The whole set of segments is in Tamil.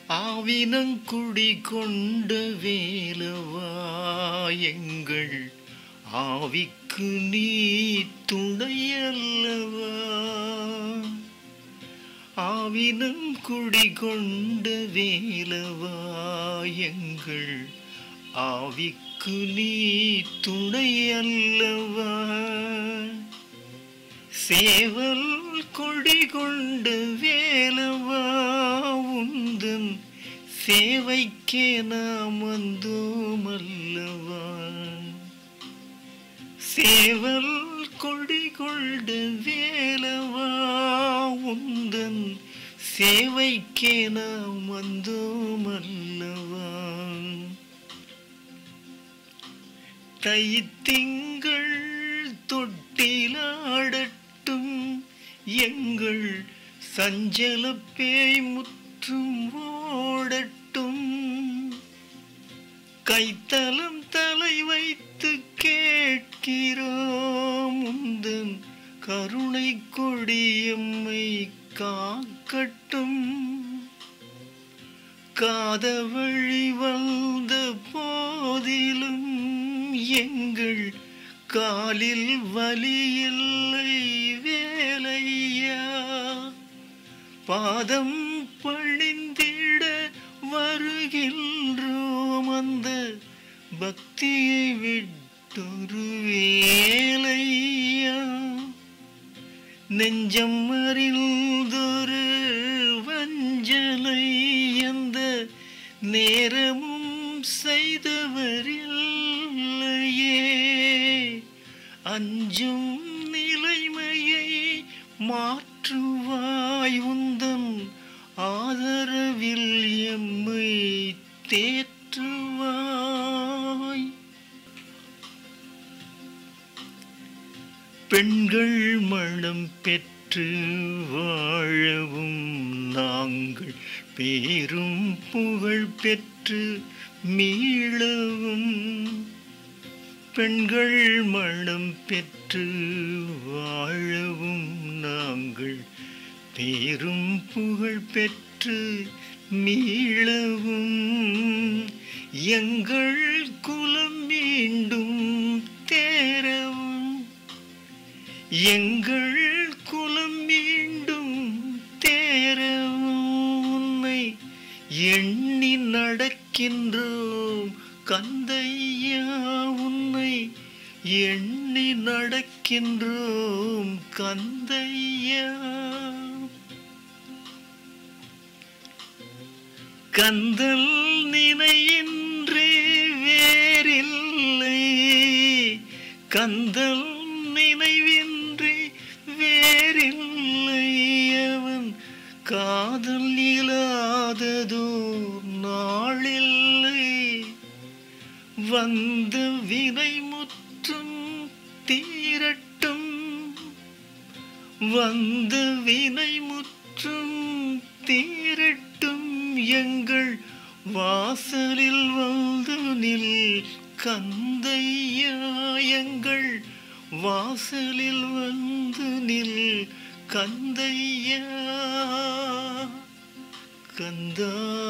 ஆவினங்குடி கொண்ட வேலவா எங்கள் ஆவிக்கு நீ துணையல்லவா ஆவினங்குடி கொண்ட வேலவா எங்கள் ஆவிக்கு நீ துணையல்லவா சேவல் கொடி கொண்ட வேலவா உந்தன் சேவைக்கே நாம் வந்தோம் அல்லவா சேவல் கொடி கொண்ட வேலவா உந்தன் சேவைக்கே நாம் வந்தோம் அல்லவா தைத்திங்கள் தொட்டிலாடட்டும் எங்கள் சஞ்சல பேய் முற்றும் ஓடட்டும் கைத்தலம் தலை வைத்து கேட்கிறோம் உந்தன் கருணை கொடியம்மை காக்கட்டும் காத வழி வந்த போதிலும் எங்கள் காலில் வலி இல்லை வேலையா பாதம் பணிந்திட வருகின்றோம் அந்த பக்தியை விட்டொரு வேலையா நெஞ்சம் அறிந்தொரு வஞ்சலை அந்த நேரமும் செய்தவரில்லையே அஞ்சும் நிலைமையை மாற்றுவாய் உந்தன் ஆதரவில் எம்மை தேற்றுவாய் பெண்கள் மனம் பெற்று வாழவும் நாங்கள் பேரும் புகழ் பெற்று மீளவும் பெண்கள் மனம் பெற்று வாழவும் நாங்கள் பேரும் புகழ் பெற்று மீளவும் எங்கள் குலம் மீண்டும் தேரவும் எங்கள் குலம் மீண்டும் தேரவும் உன்னை எண்ணி நடக்கின்றோம் கந்தையா உன்னை எண்ணி நடக்கின்றோம் கந்தையா கந்தல் நினையின்றே வேறில்லை கந்தல் நினைவின்றி வேறில்லை அவன் காதல் இல்லாததோ நாளில்லை வந்த வினை முற்றும் தீரட்டும் வந்த வினை முற்றும் தீரட்டும் எங்கள் வாசலில் வந்து நில் கந்தையா எங்கள் வாசலில் வந்து நில் கந்தையா கந்தா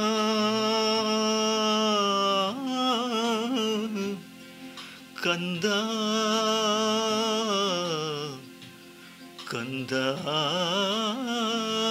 கந்தா கந்தா